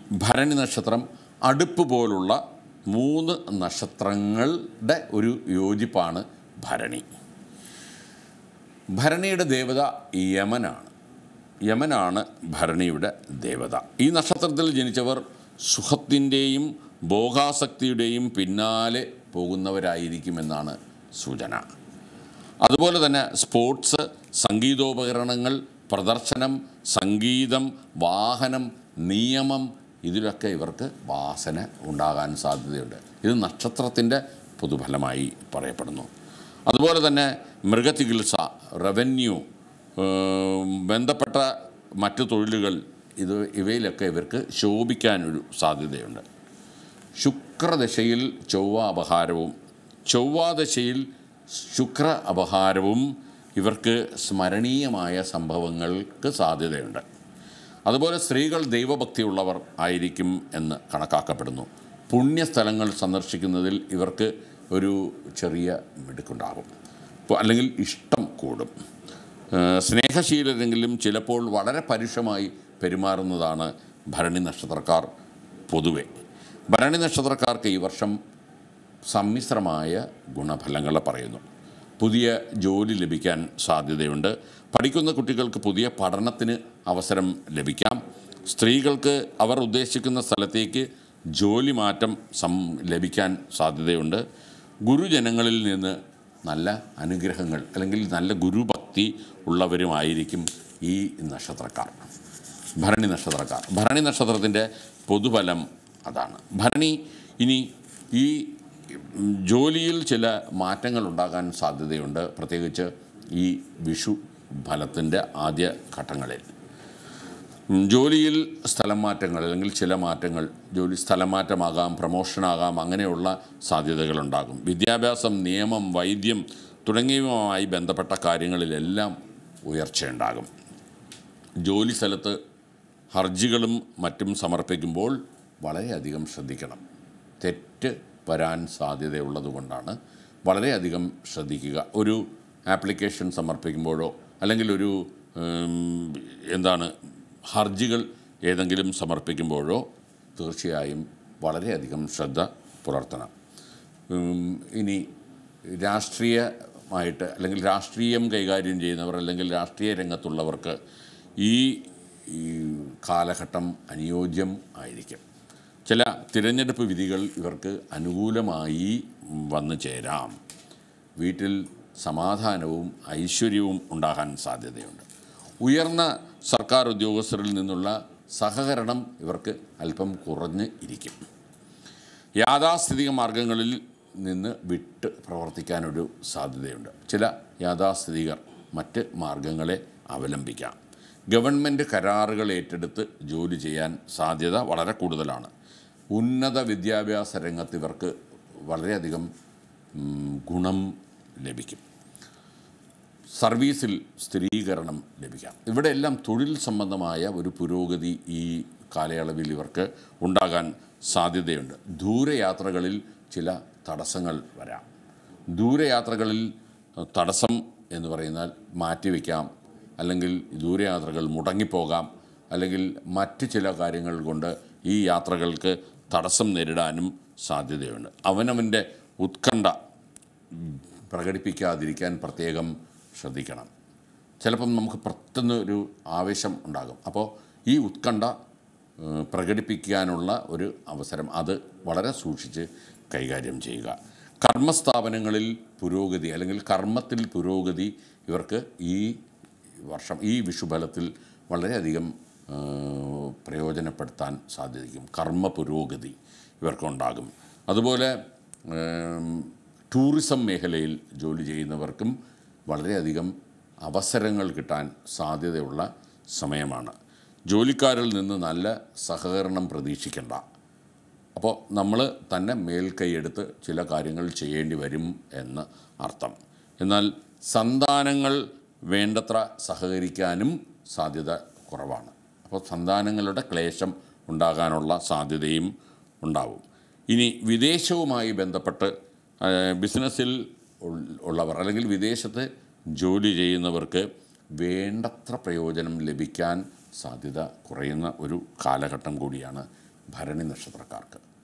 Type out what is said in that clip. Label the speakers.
Speaker 1: ഭരണി നക്ഷത്രം അടുപ്പ് പോലുള്ള മൂന്ന് നക്ഷത്രങ്ങളുടെ ഒരു യോജിപ്പാണ് ഭരണി ഭരണിയുടെ ദേവത യമനാണ് യമനാണ് ഭരണിയുടെ ദേവത ഈ നക്ഷത്രത്തിൽ ജനിച്ചവർ സുഖത്തിൻ്റെയും ഭോഗാസക്തിയുടെയും പിന്നാലെ പോകുന്നവരായിരിക്കുമെന്നാണ് സൂചന അതുപോലെ തന്നെ സ്പോർട്സ് സംഗീതോപകരണങ്ങൾ പ്രദർശനം സംഗീതം വാഹനം നിയമം ഇതിലൊക്കെ ഇവർക്ക് വാസന ഉണ്ടാകാൻ സാധ്യതയുണ്ട് ഇത് നക്ഷത്രത്തിൻ്റെ പൊതുഫലമായി പറയപ്പെടുന്നു അതുപോലെ തന്നെ മൃഗചികിത്സ റവന്യൂ ഏം, ബന്ധപ്പെട്ട മറ്റു തൊഴിലുകൾ ഇത് ഇവയിലൊക്കെ ഇവർക്ക് ശോഭിക്കാനൊരു സാധ്യതയുണ്ട് ശുക്രദശയിൽ ചൊവ്വ അപഹാരവും ചൊവ്വാദശയിൽ ശുക്ര അപഹാരവും ഇവർക്ക് സ്മരണീയമായ സംഭവങ്ങൾക്ക് സാധ്യതയുണ്ട് അതുപോലെ സ്ത്രീകൾ ദൈവഭക്തിയുള്ളവർ ആയിരിക്കും എന്ന് കണക്കാക്കപ്പെടുന്നു പുണ്യസ്ഥലങ്ങൾ സന്ദർശിക്കുന്നതിൽ ഇവർക്ക് ഒരു ചെറിയ മിടുക്കുണ്ടാകും ഇപ്പോൾ അല്ലെങ്കിൽ ഇഷ്ടം കൂടും ഏഹ് സ്നേഹശീലരെങ്കിലും ചിലപ്പോൾ വളരെ പരുഷമായി പെരുമാറുന്നതാണ് ഭരണി നക്ഷത്രക്കാർ പൊതുവെ ഭരണി നക്ഷത്രക്കാർക്ക് ഈ വർഷം സമ്മിശ്രമായ ഗുണഫലങ്ങൾ പറയുന്നു പുതിയ ജോലി ലഭിക്കാൻ സാധ്യതയുണ്ട് പഠിക്കുന്ന കുട്ടികൾക്ക് പുതിയ പഠനത്തിന് അവസരം ലഭിക്കാം സ്ത്രീകൾക്ക് അവർ ഉദ്ദേശിക്കുന്ന സ്ഥലത്തേക്ക് ജോലി മാറ്റം സം ലഭിക്കാൻ സാധ്യതയുണ്ട് ഗുരുജനങ്ങളിൽ നിന്ന് നല്ല അനുഗ്രഹങ്ങൾ അല്ലെങ്കിൽ നല്ല ഗുരുഭക്തി ഉള്ളവരുമായിരിക്കും ഈ നക്ഷത്രക്കാർ ഭരണി നക്ഷത്രക്കാർ ഭരണി നക്ഷത്രത്തിൻ്റെ പൊതുഫലം അതാണ് ഭരണി ഇനി ഈ ഉം, ജോലിയിൽ ചില മാറ്റങ്ങൾ ഉണ്ടാകാൻ സാധ്യതയുണ്ട് പ്രത്യേകിച്ച് ഈ വിഷു ഫലത്തിൻ്റെ ആദ്യ ഘട്ടങ്ങളിൽ ഉം, ജോലിയിൽ സ്ഥലം മാറ്റങ്ങൾ അല്ലെങ്കിൽ ചില മാറ്റങ്ങൾ ജോലി സ്ഥലം മാറ്റമാകാം പ്രമോഷനാകാം അങ്ങനെയുള്ള സാധ്യതകളുണ്ടാകും വിദ്യാഭ്യാസം നിയമം വൈദ്യം തുടങ്ങിയവയുമായി ബന്ധപ്പെട്ട കാര്യങ്ങളിലെല്ലാം ഉയർച്ചയുണ്ടാകും ജോലി സ്ഥലത്ത് ഹർജികളും മറ്റും സമർപ്പിക്കുമ്പോൾ വളരെയധികം ശ്രദ്ധിക്കണം തെറ്റ് വരാൻ സാധ്യതയുള്ളതുകൊണ്ടാണ് വളരെയധികം ശ്രദ്ധിക്കുക ഒരു ആപ്ലിക്കേഷൻ സമർപ്പിക്കുമ്പോഴോ അല്ലെങ്കിൽ ഒരു ഉം, എന്താണ് ഹർജികൾ ഏതെങ്കിലും സമർപ്പിക്കുമ്പോഴോ തീർച്ചയായും വളരെയധികം ശ്രദ്ധ പുലർത്തണം ഉം, ഇനി രാഷ്ട്രീയമായിട്ട് അല്ലെങ്കിൽ രാഷ്ട്രീയം കൈകാര്യം ചെയ്യുന്നവർ അല്ലെങ്കിൽ രാഷ്ട്രീയ രംഗത്തുള്ളവർക്ക് ഈ ഈ കാലഘട്ടം അനുയോജ്യം ആയിരിക്കും ചില തിരഞ്ഞെടുപ്പ് വിധികൾ ഇവർക്ക് അനുകൂലമായി വന്നു ചേരാം വീട്ടിൽ സമാധാനവും ഐശ്വര്യവും ഉണ്ടാകാൻ സാധ്യതയുണ്ട് ഉയർന്ന സർക്കാർ ഉദ്യോഗസ്ഥരിൽ നിന്നുള്ള സഹകരണം ഇവർക്ക് അല്പം കുറഞ്ഞ് ഇരിക്കും യാഥാസ്ഥിതിക മാർഗങ്ങളിൽ നിന്ന് വിട്ട് പ്രവർത്തിക്കാനൊരു സാധ്യതയുണ്ട് ചില യാഥാസ്ഥിതികർ മറ്റ് മാർഗങ്ങളെ അവലംബിക്കാം ഗവൺമെൻറ് കരാറുകൾ ഏറ്റെടുത്ത് ജോലി ചെയ്യാൻ സാധ്യത വളരെ കൂടുതലാണ് ഉന്നത വിദ്യാഭ്യാസ രംഗത്ത് ഇവർക്ക് വളരെയധികം ഉം, ഗുണം ലഭിക്കും സർവീസിൽ സ്ഥിരീകരണം ലഭിക്കാം ഇവിടെ എല്ലാം തൊഴിൽ സംബന്ധമായ ഒരു പുരോഗതി ഈ കാലയളവിൽ ഇവർക്ക് ഉണ്ടാകാൻ സാധ്യതയുണ്ട് ദൂരയാത്രകളിൽ ചില തടസ്സങ്ങൾ വരാം ദൂരയാത്രകളിൽ അഹ്, തടസ്സം എന്ന് പറയുന്നാൽ മാറ്റിവെക്കാം അല്ലെങ്കിൽ ദൂരയാത്രകൾ മുടങ്ങിപ്പോകാം അല്ലെങ്കിൽ മറ്റ് ചില കാര്യങ്ങൾ കൊണ്ട് ഈ യാത്രകൾക്ക് തടസ്സം നേരിടാനും സാധ്യതയുണ്ട് അവനവൻ്റെ ഉത്കണ്ഠ പ്രകടിപ്പിക്കാതിരിക്കാൻ പ്രത്യേകം ശ്രദ്ധിക്കണം ചിലപ്പം നമുക്ക് പെട്ടെന്ന് ഒരു ആവേശം ഉണ്ടാകും അപ്പോൾ ഈ ഉത്കണ്ഠ ഏഹ്, പ്രകടിപ്പിക്കാനുള്ള ഒരു അവസരം അത് വളരെ സൂക്ഷിച്ച് കൈകാര്യം ചെയ്യുക കർമ്മസ്ഥാപനങ്ങളിൽ പുരോഗതി അല്ലെങ്കിൽ കർമ്മത്തിൽ പുരോഗതി ഇവർക്ക് ഈ വർഷം ഈ വിഷുഫലത്തിൽ വളരെയധികം ഏഹ്, പ്രയോജനപ്പെടുത്താൻ സാധിക്കും കർമ്മ പുരോഗതി ഇവർക്കുണ്ടാകും അതുപോലെ ഏം, ടൂറിസം മേഖലയിൽ ജോലി ചെയ്യുന്നവർക്കും വളരെയധികം അവസരങ്ങൾ കിട്ടാൻ സാധ്യതയുള്ള സമയമാണ് ജോലിക്കാരിൽ നിന്ന് നല്ല സഹകരണം പ്രതീക്ഷിക്കേണ്ട അപ്പോൾ നമ്മൾ തന്നെ മേൽക്കൈയെടുത്ത് ചില കാര്യങ്ങൾ ചെയ്യേണ്ടി വരും എന്ന് അർത്ഥം എന്നാൽ സന്താനങ്ങൾ വേണ്ടത്ര സഹകരിക്കാനും സാധ്യത കുറവാണ് അപ്പോൾ സന്താനങ്ങളുടെ ക്ലേശം ഉണ്ടാകാനുള്ള സാധ്യതയും ഉണ്ടാവും ഇനി വിദേശവുമായി ബന്ധപ്പെട്ട് ആ, ബിസിനസ്സിൽ ഉൾ- ഉള്ളവർ അല്ലെങ്കിൽ വിദേശത്ത് ജോലി ചെയ്യുന്നവർക്ക് വേണ്ടത്ര പ്രയോജനം ലഭിക്കാൻ സാധ്യത കുറയുന്ന ഒരു കാലഘട്ടം കൂടിയാണ് ഭരണി നക്ഷത്രക്കാർക്ക്